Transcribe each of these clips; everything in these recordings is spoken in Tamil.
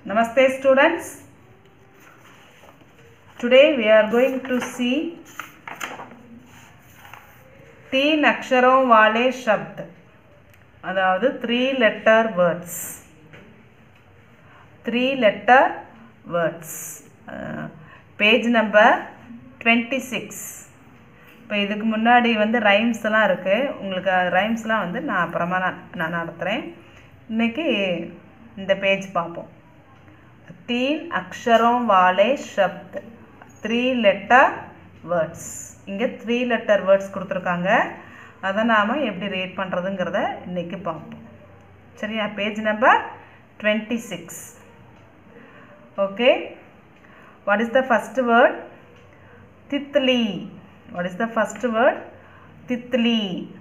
Namaste students. Today we are going to see तीन अक्षरों वाले शब्द அதாவது three letter words three letter words page number twenty six இப்போ இதுக்கு முன்னாடி வந்து ரைம்ஸ் எல்லாம் இருக்குது உங்களுக்கு ரைம்ஸ்லாம் வந்து நான் அப்புறமா நான் நான் நடத்துகிறேன் இன்றைக்கி இந்த பேஜ் பார்ப்போம் தீன் அக்ஷரம் வாலே ஷப்த் த்ரீ லெட்டர் வேர்ட்ஸ் இங்கே த்ரீ லெட்டர் வேர்ட்ஸ் கொடுத்துருக்காங்க அதை நாம் எப்படி ரீட் பண்ணுறதுங்கிறத இன்றைக்கி பார்ப்போம் சரியா page number twenty six okay what is the first word titli what is the first word titli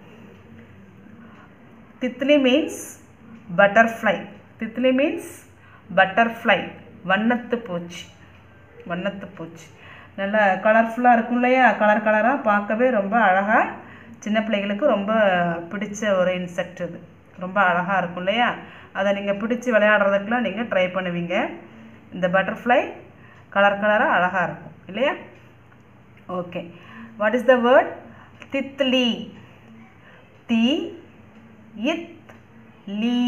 titli means butterfly titli means butterfly வண்ணத்து பூச்சி வண்ணத்து பூச்சி நல்லா கலர்ஃபுல்லாக இருக்கும் இல்லையா கலர் கலராக பார்க்கவே ரொம்ப அழகாக சின்ன பிள்ளைகளுக்கு ரொம்ப பிடிச்ச ஒரு இன்செக்ட் இது ரொம்ப அழகாக இருக்கும் இல்லையா அதை நீங்கள் பிடிச்சி விளையாடுறதுக்குலாம் நீங்கள் ட்ரை பண்ணுவீங்க இந்த பட்டர்ஃப்ளை கலர் கலராக அழகாக இருக்கும் இல்லையா okay what is the word titli தி இத் லீ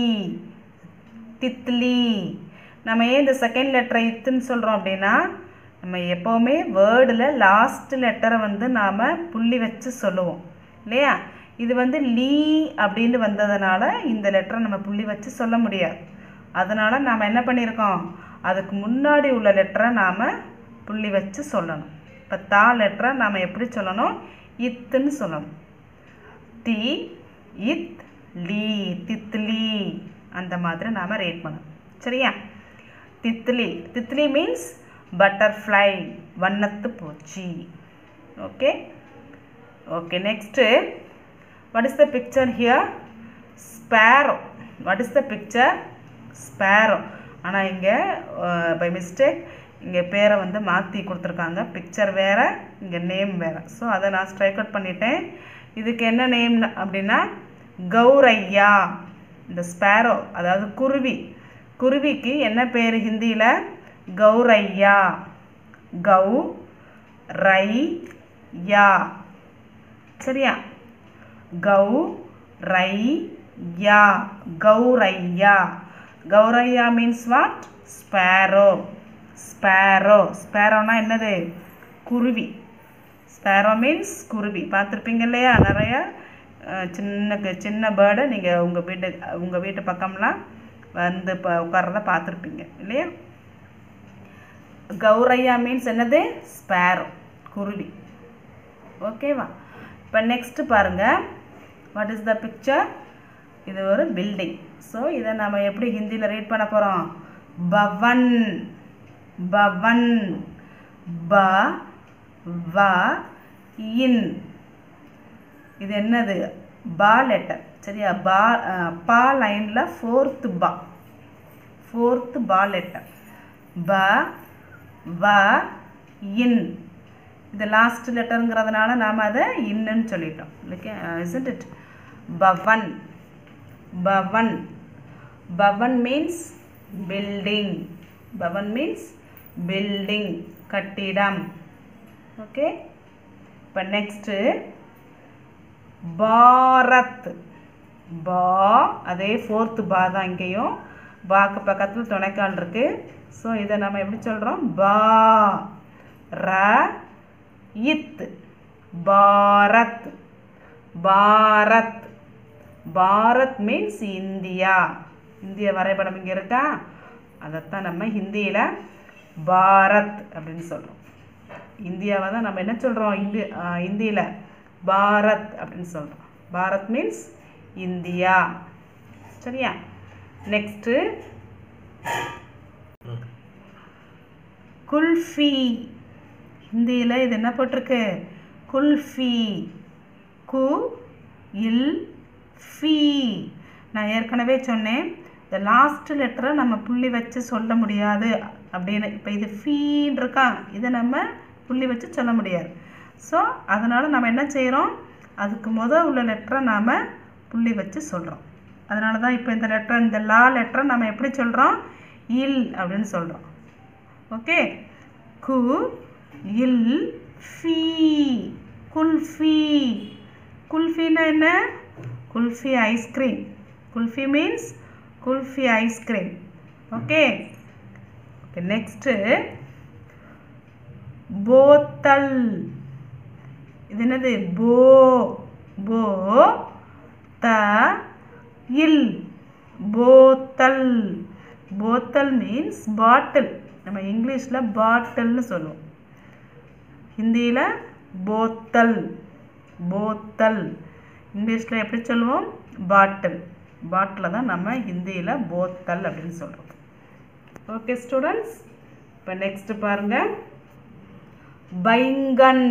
தித்லி நம்ம ஏன் இந்த செகண்ட் லெட்டரை இத்துன்னு சொல்கிறோம் அப்படின்னா நம்ம எப்போவுமே வேர்டில் லாஸ்ட் லெட்டரை வந்து நாம் புள்ளி வச்சு சொல்லுவோம் இல்லையா இது வந்து லீ அப்படின்னு வந்ததுனால இந்த லெட்டரை நம்ம புள்ளி வச்சு சொல்ல முடியாது அதனால் நாம் என்ன பண்ணியிருக்கோம் அதுக்கு முன்னாடி உள்ள லெட்டரை நாம் புள்ளி வச்சு சொல்லணும் இப்போ தா லெட்டரை நாம் எப்படி சொல்லணும் இத்துன்னு சொல்லணும் தி இத் லீ தித்லி அந்த மாதிரி நாம் ரேட் பண்ணணும் சரியா தித்லி தித்லி மீன்ஸ் பட்டர்ஃப்ளை வண்ணத்து பூச்சி okay okay next what is the picture here sparrow what is the picture sparrow ஆனால் இங்கே பை மிஸ்டேக் இங்கே பேரை வந்து மாற்றி கொடுத்துருக்காங்க பிக்சர் வேறு இங்கே நேம் வேறு ஸோ அதை நான் ஸ்ட்ரைக் அவுட் பண்ணிட்டேன் இதுக்கு என்ன நேம் அப்படின்னா கௌரையா இந்த ஸ்பேரோ அதாவது குருவி குருவிக்கு என்ன பேர் ஹிந்தியில் கௌரையா கௌ ரை யா சரியா கௌ ரை யா gauraiya gauraiya means what sparrow sparrow ஸ்பேரோனா என்னது குருவி ஸ்பேரோ மீன்ஸ் குருவி பார்த்துருப்பீங்க இல்லையா நிறைய சின்ன சின்ன பேர்டை நீங்கள் உங்கள் வீட்டு உங்கள் வீட்டு பக்கம்லாம் வந்து இப்போ உட்கார்றத பார்த்துருப்பீங்க இல்லையா கௌரையா மீன்ஸ் என்னது ஸ்பேரோ குருவி ஓகேவா இப்போ நெக்ஸ்ட்டு பாருங்கள் வாட் இஸ் த பிக்சர் இது ஒரு பில்டிங் ஸோ இதை நம்ம எப்படி ஹிந்தியில் ரீட் பண்ண போகிறோம் பவன் பவன் ப வ இன் இது என்னது பா லெட்டர் சரியா பா பா லைனில் ஃபோர்த்து பா ஃபோர்த்து பா லெட்டர் ப வ இன் இது லாஸ்ட் லெட்டருங்கிறதுனால நாம் அதை இன்னுன்னு சொல்லிட்டோம் okay isn't it bhavan bhavan bhavan means building bhavan means building கட்டிடம் ஓகே இப்போ நெக்ஸ்ட்டு பாரத் பா அதே ஃபோர்த்து பா தான் இங்கேயும் பாக்கு பக்கத்தில் துணைக்கால் இருக்குது ஸோ இதை நம்ம எப்படி சொல்கிறோம் பா ர இத் பாரத் பாரத் பாரத் மீன்ஸ் இந்தியா இந்திய வரைபடம் இங்கே இருக்கா அதைத்தான் நம்ம ஹிந்தியில் பாரத் அப்படின்னு சொல்கிறோம் இந்தியாவை தான் நம்ம என்ன சொல்கிறோம் இந்தி இந்தியில் பாரத் அப்படின்னு சொல்கிறோம் பாரத் மீன்ஸ் இந்தியா சரியா நெக்ஸ்ட்டு குல்ஃபி ஹிந்தியில் இது என்ன போட்டிருக்கு குல்ஃபி கு இல் ஃபீ நான் ஏற்கனவே சொன்னேன் இந்த லாஸ்ட் லெட்டரை நம்ம புள்ளி வச்சு சொல்ல முடியாது அப்படின்னு இப்போ இது ஃபீன் இருக்கா இதை நம்ம புள்ளி வச்சு சொல்ல முடியாது ஸோ அதனால் நம்ம என்ன செய்கிறோம் அதுக்கு முத உள்ள லெட்டரை நாம் புள்ளி வச்சு சொல்கிறோம் அதனால தான் இப்போ இந்த லெட்டர் இந்த லா லெட்டரை நம்ம எப்படி சொல்கிறோம் இல் அப்படின்னு சொல்கிறோம் ஓகே கு இல் ஃபீ குல்ஃபி குல்ஃபின்னா என்ன kulfi ice cream kulfi means kulfi ice cream okay okay next போத்தல் இது என்னது போ போ த இல் போத்தல் போத்தல் மீன்ஸ் பாட்டில் நம்ம இங்கிலீஷில் பாட்டில்னு சொல்லுவோம் ஹிந்தியில் போத்தல் போத்தல் இங்கிலீஷில் எப்படி சொல்லுவோம் பாட்டில் பாட்டில் தான் நம்ம ஹிந்தியில் போத்தல் அப்படின்னு சொல்கிறோம் ஓகே ஸ்டூடெண்ட்ஸ் இப்போ நெக்ஸ்ட் பாருங்கள் பைங்கன்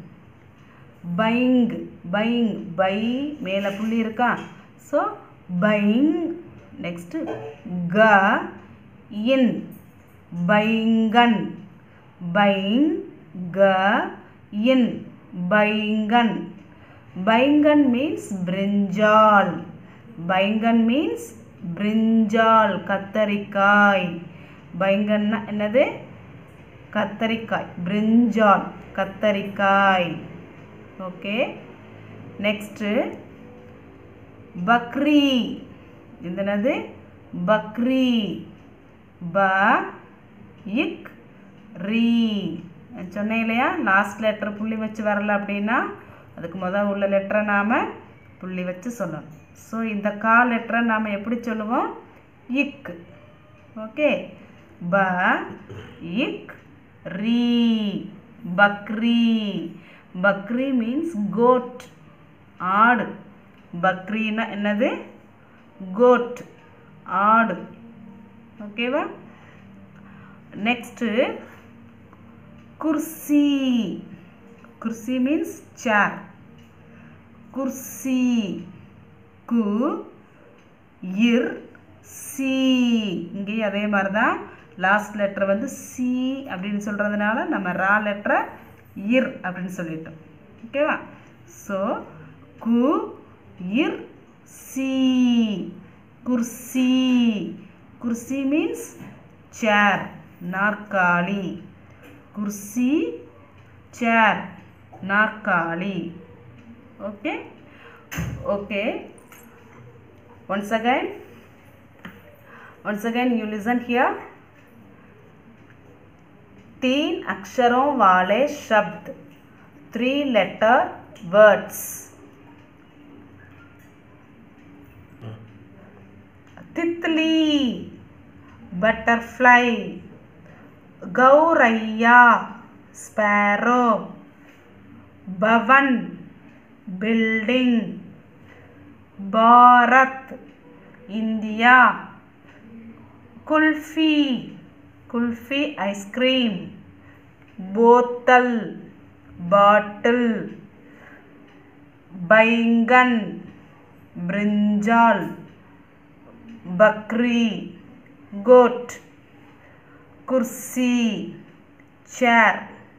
பைங் பைங் பை மேலே புள்ளி இருக்கா ஸோ பைங் நெக்ஸ்ட்டு க இன் பைங்கன் பைங் க இன் baingan baingan means brinjal baingan means brinjal கத்தரிக்காய் பைங்கன்னா என்னது கத்தரிக்காய் பிரிஞ்சால் கத்தரிக்காய் ஓகே நெக்ஸ்ட்டு பக்ரி இது என்னது பக்ரி ப இக் ரீ நான் சொன்னேன் இல்லையா லாஸ்ட் லெட்டர் புள்ளி வச்சு வரல அப்படின்னா அதுக்கு முதல் உள்ள லெட்டரை நாம் புள்ளி வச்சு சொல்லணும் ஸோ இந்த கா லெட்டரை நாம் எப்படி சொல்லுவோம் இக் ஓகே ப இக் ரீ பக்ரி பக்ரி மீன்ஸ் கோட் ஆடு பக்ரின்னா என்னது கோட் ஆடு ஓகேவா நெக்ஸ்ட்டு குர்சி குர்சி மீன்ஸ் சேர் குர்சி கு இர் சி இங்கேயும் அதே மாதிரி தான் லாஸ்ட் லெட்டர் வந்து சி அப்படின்னு சொல்கிறதுனால நம்ம ரா லெட்டரை இர் அப்படின்னு சொல்லிட்டோம் ஓகேவா ஸோ கு இர் சி குர்சி குர்சி மீன்ஸ் சேர் நாற்காலி குர்சி சேர் நாற்காலி okay okay once again once again you listen here तीन अक्षरों वाले शब्द three letter words titli butterfly gauraiya sparrow bhavan building Bharat India kulfi kulfi ice cream बोतल bottle baingan brinjal bakri goat कुर्सी चेयर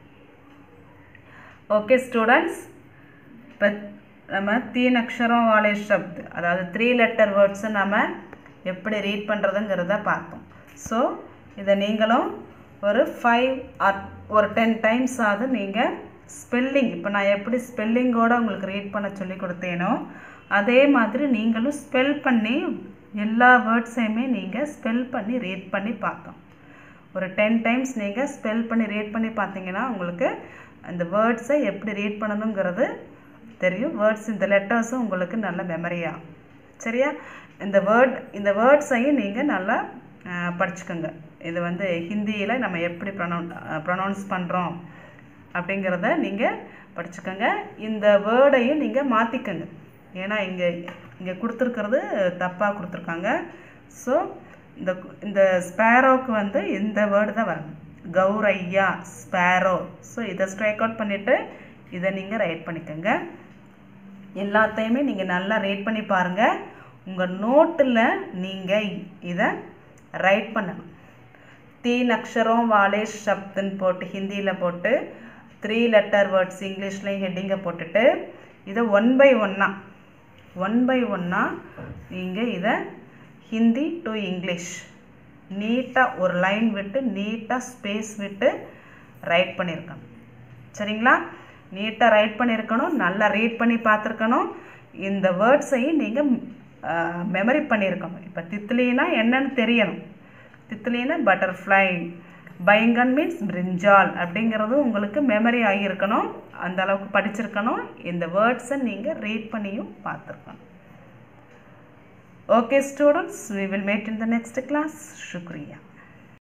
ஓகே ஸ்டூடெண்ட்ஸ் இப்போ நம்ம தீன் அக்ஷரம் வாழை ஷப்த் அதாவது த்ரீ லெட்டர் வேர்ட்ஸை நம்ம எப்படி ரீட் பண்ணுறதுங்கிறத பார்த்தோம் ஸோ இதை நீங்களும் ஒரு ஃபைவ் ஆர் ஒரு டென் டைம்ஸ் ஆகுது நீங்கள் ஸ்பெல்லிங் இப்போ நான் எப்படி ஸ்பெல்லிங்கோடு உங்களுக்கு ரீட் பண்ண சொல்லி கொடுத்தேனோ அதே மாதிரி நீங்களும் ஸ்பெல் பண்ணி எல்லா வேர்ட்ஸையுமே நீங்கள் ஸ்பெல் பண்ணி ரீட் பண்ணி பார்த்தோம் ஒரு டென் டைம்ஸ் நீங்கள் ஸ்பெல் பண்ணி ரீட் பண்ணி பார்த்தீங்கன்னா உங்களுக்கு அந்த வேர்ட்ஸை எப்படி ரீட் பண்ணணுங்கிறது தெரியும் வேர்ட்ஸ் இந்த லெட்டர்ஸும் உங்களுக்கு நல்ல மெமரியாக சரியா இந்த வேர்ட் இந்த வேர்ட்ஸையும் நீங்கள் நல்லா படிச்சுக்கோங்க இது வந்து ஹிந்தியில் நம்ம எப்படி ப்ரொனவுன் ப்ரொனவுன்ஸ் பண்ணுறோம் அப்படிங்கிறத நீங்கள் படிச்சுக்கோங்க இந்த வேர்டையும் நீங்கள் மாற்றிக்கோங்க ஏன்னா இங்கே இங்கே கொடுத்துருக்கிறது தப்பாக கொடுத்துருக்காங்க ஸோ இந்த இந்த ஸ்பேரோவுக்கு வந்து இந்த வேர்டு தான் வரணும் கௌரையா ஸ்பேரோ ஸோ இதை ஸ்ட்ரைக் அவுட் பண்ணிவிட்டு இதை நீங்கள் ரைட் பண்ணிக்கோங்க எல்லாத்தையுமே நீங்கள் நல்லா ரேட் பண்ணி பாருங்கள் உங்கள் நோட்டில் நீங்கள் இதை ரைட் பண்ணணும் தீன் அக்ஷரம் வாலே ஷப்துன்னு போட்டு ஹிந்தியில் போட்டு த்ரீ லெட்டர் வேர்ட்ஸ் இங்கிலீஷ்லேயும் ஹெட்டிங்கை போட்டுட்டு இதை ஒன் பை ஒன்னாக ஒன் பை ஒன்னாக நீங்கள் இதை ஹிந்தி டு இங்கிலீஷ் நீட்டாக ஒரு லைன் விட்டு நீட்டாக ஸ்பேஸ் விட்டு ரைட் பண்ணியிருக்கணும் சரிங்களா நீட்டாக ரைட் பண்ணியிருக்கணும் நல்லா ரீட் பண்ணி பார்த்துருக்கணும் இந்த வேர்ட்ஸையும் நீங்கள் மெமரி பண்ணியிருக்கணும் இப்போ தித்லினா என்னன்னு தெரியணும் தித்லினா பட்டர்ஃப்ளை பைங்கன் மீன்ஸ் பிரிஞ்சால் அப்படிங்கிறது உங்களுக்கு மெமரி ஆகியிருக்கணும் அந்த அளவுக்கு படிச்சிருக்கணும் இந்த வேர்ட்ஸை நீங்கள் ரீட் பண்ணியும் பார்த்துருக்கணும் okay students we will meet in the next class shukriya